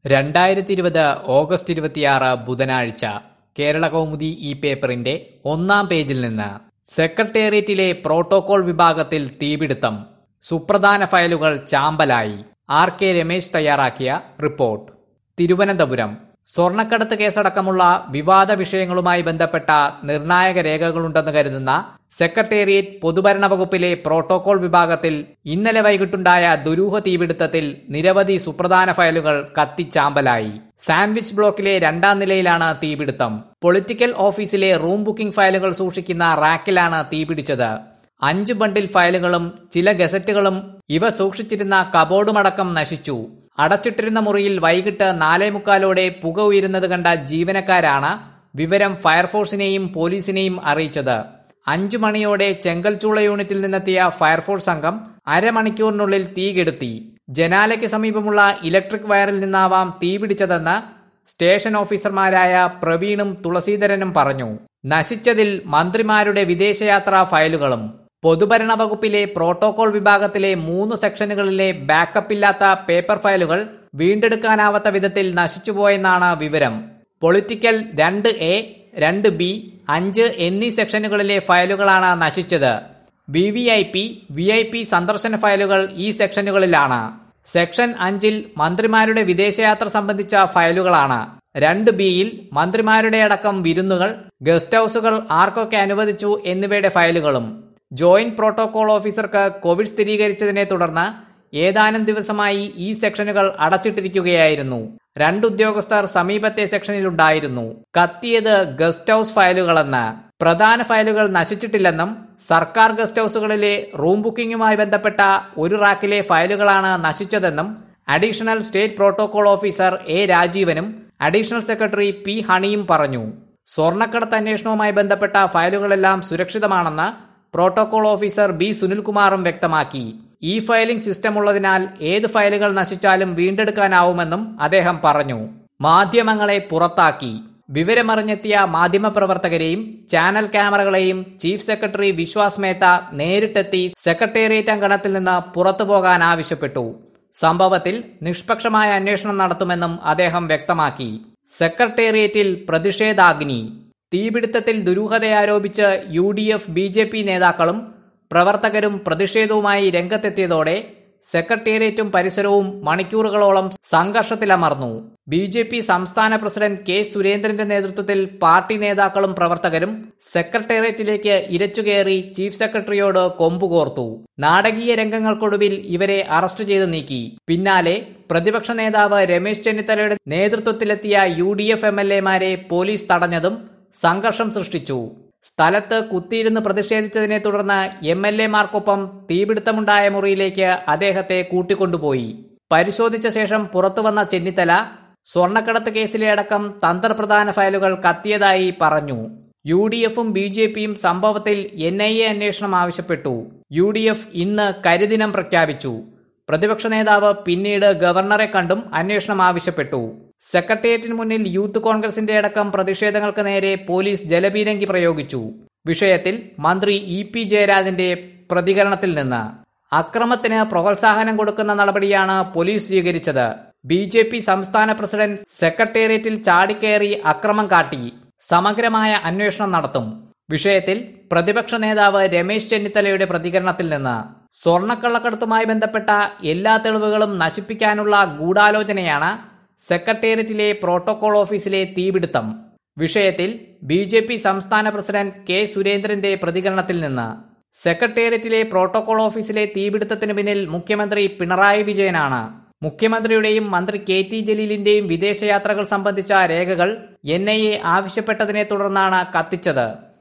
രണ്ടായിരത്തി ഇരുപത് ഓഗസ്റ്റ് ഇരുപത്തിയാറ് ബുധനാഴ്ച കേരള കൗമുദി ഈ പേപ്പറിന്റെ ഒന്നാം പേജിൽ നിന്ന് സെക്രട്ടേറിയറ്റിലെ പ്രോട്ടോകോൾ വിഭാഗത്തിൽ തീപിടുത്തം സുപ്രധാന ഫയലുകൾ ചാമ്പലായി ആർ കെ രമേശ് തയ്യാറാക്കിയ റിപ്പോർട്ട് തിരുവനന്തപുരം സ്വർണ്ണക്കടത്ത് കേസടക്കമുള്ള വിവാദ വിഷയങ്ങളുമായി ബന്ധപ്പെട്ട നിർണായക രേഖകളുണ്ടെന്ന് കരുതുന്ന സെക്രട്ടേറിയറ്റ് പൊതുഭരണ വകുപ്പിലെ പ്രോട്ടോകോൾ വിഭാഗത്തിൽ ഇന്നലെ വൈകിട്ടുണ്ടായ ദുരൂഹ തീപിടുത്തത്തിൽ നിരവധി സുപ്രധാന ഫയലുകൾ കത്തിച്ചാമ്പലായി സാൻഡ്വിച്ച് ബ്ലോക്കിലെ രണ്ടാം നിലയിലാണ് തീപിടുത്തം പൊളിറ്റിക്കൽ ഓഫീസിലെ റൂം ബുക്കിംഗ് ഫയലുകൾ സൂക്ഷിക്കുന്ന റാക്കിലാണ് തീപിടിച്ചത് അഞ്ച് ബണ്ടിൽ ഫയലുകളും ചില ഗസറ്റുകളും ഇവ സൂക്ഷിച്ചിരുന്ന കബോർഡുമടക്കം നശിച്ചു അടച്ചിട്ടിരുന്ന മുറിയിൽ വൈകിട്ട് നാലേ മുക്കാലോടെ പുക ഉയരുന്നത് കണ്ട ജീവനക്കാരാണ് വിവരം ഫയർഫോഴ്സിനെയും പോലീസിനെയും അറിയിച്ചത് അഞ്ചു മണിയോടെ ചെങ്കൽച്ചൂള യൂണിറ്റിൽ നിന്നെത്തിയ ഫയർഫോഴ്സ് സംഘം അരമണിക്കൂറിനുള്ളിൽ തീകെടുത്തി ജനാലയ്ക്ക് സമീപമുള്ള ഇലക്ട്രിക് വയറിൽ നിന്നാവാം തീപിടിച്ചതെന്ന് സ്റ്റേഷൻ ഓഫീസർമാരായ പ്രവീണും തുളസീധരനും പറഞ്ഞു നശിച്ചതിൽ മന്ത്രിമാരുടെ വിദേശയാത്രാ ഫയലുകളും പൊതുഭരണ വകുപ്പിലെ പ്രോട്ടോകോൾ വിഭാഗത്തിലെ മൂന്ന് സെക്ഷനുകളിലെ ബാക്കപ്പ് ഇല്ലാത്ത പേപ്പർ ഫയലുകൾ വീണ്ടെടുക്കാനാവാത്ത വിധത്തിൽ നശിച്ചുപോയെന്നാണ് വിവരം പൊളിറ്റിക്കൽ രണ്ട് എ രണ്ട് ബി അഞ്ച് എന്നീ സെക്ഷനുകളിലെ ഫയലുകളാണ് നശിച്ചത് V V I P V I P സന്ദർശന ഫയലുകൾ ഈ സെക്ഷനുകളിലാണ് സെക്ഷൻ അഞ്ചിൽ മന്ത്രിമാരുടെ വിദേശയാത്ര സംബന്ധിച്ച ഫയലുകളാണ് രണ്ട് ബിയിൽ മന്ത്രിമാരുടെ അടക്കം വിരുന്നുകൾ ഗസ്റ്റ് ഹൌസുകൾ ആർക്കൊക്കെ അനുവദിച്ചു എന്നിവയുടെ ഫയലുകളും ജോയിന്റ് പ്രോട്ടോകോൾ ഓഫീസർക്ക് കോവിഡ് സ്ഥിരീകരിച്ചതിനെ തുടർന്ന് ഏതാനും ദിവസമായി ഈ സെക്ഷനുകൾ അടച്ചിട്ടിരിക്കുകയായിരുന്നു രണ്ട് ഉദ്യോഗസ്ഥർ സമീപത്തെ സെക്ഷനിലുണ്ടായിരുന്നു കത്തിയത് ഗസ്റ്റ് ഹൌസ് ഫയലുകളെന്ന് പ്രധാന ഫയലുകൾ നശിച്ചിട്ടില്ലെന്നും സർക്കാർ ഗസ്റ്റ് ഹൌസുകളിലെ റൂം ബുക്കിംഗുമായി ബന്ധപ്പെട്ട ഒരു റാക്കിലെ ഫയലുകളാണ് നശിച്ചതെന്നും additional state protocol officer A രാജീവനും അഡീഷണൽ സെക്രട്ടറി പി ഹണിയും പറഞ്ഞു സ്വർണ്ണക്കടത്ത് അന്വേഷണവുമായി ബന്ധപ്പെട്ട ഫയലുകളെല്ലാം സുരക്ഷിതമാണെന്ന് പ്രോട്ടോകോൾ ഓഫീസർ ബി സുനിൽകുമാറും വ്യക്തമാക്കി ഇ ഫയലിംഗ് സിസ്റ്റം ഉള്ളതിനാൽ ഏത് ഫയലുകൾ നശിച്ചാലും വീണ്ടെടുക്കാനാവുമെന്നും അദ്ദേഹം പറഞ്ഞു മാധ്യമങ്ങളെ പുറത്താക്കി വിവരമറിഞ്ഞെത്തിയ മാധ്യമപ്രവർത്തകരെയും ചാനൽ ക്യാമറകളെയും ചീഫ് സെക്രട്ടറി വിശ്വാസ് മേത്ത നേരിട്ടെത്തി സെക്രട്ടേറിയറ്റ് അങ്കണത്തിൽ നിന്ന് പുറത്തുപോകാൻ ആവശ്യപ്പെട്ടു സംഭവത്തിൽ നിഷ്പക്ഷമായ അന്വേഷണം നടത്തുമെന്നും അദ്ദേഹം വ്യക്തമാക്കി സെക്രട്ടേറിയറ്റിൽ പ്രതിഷേധാഗ്നി തീപിടുത്തത്തിൽ ദുരൂഹതയാരോപിച്ച് U D F B J P നേതാക്കളും പ്രവർത്തകരും പ്രതിഷേധവുമായി രംഗത്തെത്തിയതോടെ സെക്രട്ടേറിയറ്റും പരിസരവും മണിക്കൂറുകളോളം സംഘർഷത്തിലമർന്നു ബി ജെ പി സംസ്ഥാന പ്രസിഡന്റ് കെ സുരേന്ദ്രന്റെ നേതൃത്വത്തിൽ പാർട്ടി നേതാക്കളും പ്രവർത്തകരും സെക്രട്ടേറിയറ്റിലേക്ക് ഇരച്ചുകയറി ചീഫ് സെക്രട്ടറിയോട് കൊമ്പുകോർത്തു നാടകീയ രംഗങ്ങൾക്കൊടുവിൽ ഇവരെ അറസ്റ്റ് ചെയ്ത് നീക്കി പിന്നാലെ പ്രതിപക്ഷ നേതാവ് രമേശ് ചെന്നിത്തലയുടെ നേതൃത്വത്തിലെത്തിയ U D F M L എമാരെ പോലീസ് തടഞ്ഞതും സംഘർഷം സൃഷ്ടിച്ചു സ്ഥലത്ത് കുത്തിയിരുന്ന് പ്രതിഷേധിച്ചതിനെ തുടർന്ന് എം എൽ എമാർക്കൊപ്പം തീപിടുത്തമുണ്ടായ മുറിയിലേക്ക് അദ്ദേഹത്തെ കൂട്ടിക്കൊണ്ടുപോയി പരിശോധിച്ച ശേഷം പുറത്തുവന്ന ചെന്നിത്തല സ്വർണ്ണക്കടത്ത് കേസിലെ അടക്കം തന്ത്രപ്രധാന ഫയലുകൾ കത്തിയതായി പറഞ്ഞു യു ഡി എഫും ബി ജെ പിയും സംഭവത്തിൽ എൻ ഐ എ അന്വേഷണം ആവശ്യപ്പെട്ടു യു ഡി എഫ് ഇന്ന് കരിദിനം പ്രഖ്യാപിച്ചു പ്രതിപക്ഷ നേതാവ് പിന്നീട് ഗവർണറെ കണ്ടും അന്വേഷണം ആവശ്യപ്പെട്ടു സെക്രട്ടേറിയറ്റിന് മുന്നിൽ യൂത്ത് കോൺഗ്രസിന്റെ അടക്കം പ്രതിഷേധങ്ങൾക്ക് നേരെ പോലീസ് ജലപീരങ്കി പ്രയോഗിച്ചു വിഷയത്തിൽ മന്ത്രി ഇ പി ജയരാജന്റെ പ്രതികരണത്തിൽ നിന്ന് അക്രമത്തിന് പ്രോത്സാഹനം കൊടുക്കുന്ന നടപടിയാണ് പോലീസ് സ്വീകരിച്ചത് ബി ജെ പി സംസ്ഥാന പ്രസിഡന്റ് സെക്രട്ടേറിയറ്റിൽ ചാടിക്കയറി അക്രമം കാട്ടി സമഗ്രമായ അന്വേഷണം നടത്തും വിഷയത്തിൽ പ്രതിപക്ഷ നേതാവ് രമേശ് ചെന്നിത്തലയുടെ പ്രതികരണത്തിൽ നിന്ന് സ്വർണ്ണക്കള്ളക്കടത്തുമായി ബന്ധപ്പെട്ട എല്ലാ തെളിവുകളും നശിപ്പിക്കാനുള്ള ഗൂഢാലോചനയാണ് സെക്രട്ടേറിയറ്റിലെ പ്രോട്ടോകോൾ ഓഫീസിലെ തീപിടുത്തം വിഷയത്തിൽ ബി ജെ പി സംസ്ഥാന പ്രസിഡന്റ് കെ സുരേന്ദ്രന്റെ പ്രതികരണത്തിൽ നിന്ന് സെക്രട്ടേറിയറ്റിലെ പ്രോട്ടോകോൾ ഓഫീസിലെ തീപിടുത്തത്തിന് പിന്നിൽ മുഖ്യമന്ത്രി പിണറായി വിജയനാണ് മുഖ്യമന്ത്രിയുടെയും മന്ത്രി കെ ടി ജലീലിന്റെയും വിദേശയാത്രകൾ സംബന്ധിച്ച രേഖകൾ എൻ ഐ എ ആവശ്യപ്പെട്ടതിനെ തുടർന്നാണ് കത്തിച്ചത്